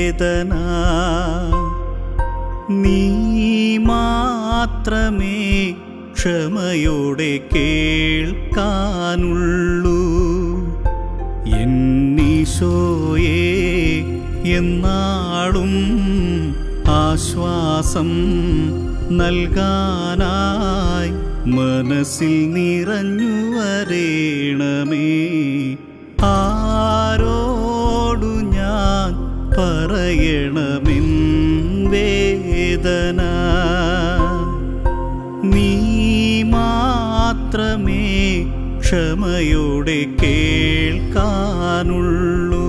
വേദന നീ മാത്രമേ ക്ഷമയോടെ കേൾക്കാനുള്ളൂ എന്നീശോയെ എന്നാളും ആശ്വാസം നൽകാനായി മനസ്സിൽ നിറഞ്ഞു വരേണമേ ആരോടു ഞാൻ പറയണമെൻ വേദന നീ മാത്രമേ ക്ഷമയോടെ കേൾക്കാനുള്ളൂ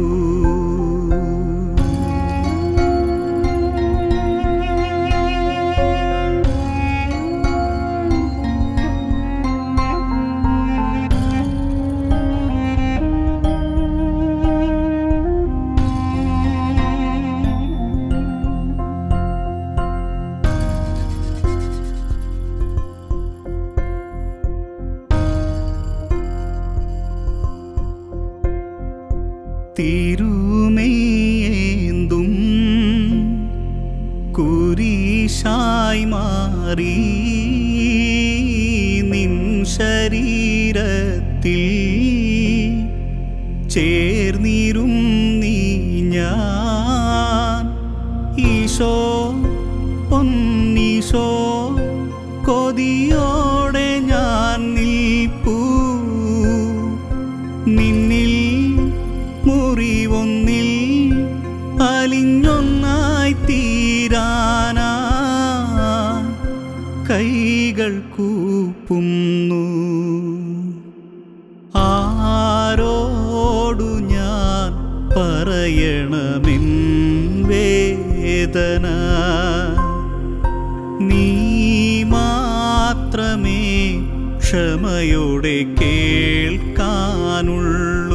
തിരുമേന്തും കുരിശായി മാറി നിൻ ശരീരത്തിൽ ചേർന്നിരും നീ ഞാൻ ഈശോ പൊന്നീശോ കൊതിയോടെ ഞാൻ നിൽപ്പൂ നിന്നിൽ മുറിവൊന്നിൽ അലിഞ്ഞൊന്നായി തീരാനാ കൈകൾ കൂപ്പുന്നു ആരോടു ഞാൻ പറയണമെൻ വേദന നീ മാത്രമേ ക്ഷമയോടെ കേൾക്കാനുള്ളൂ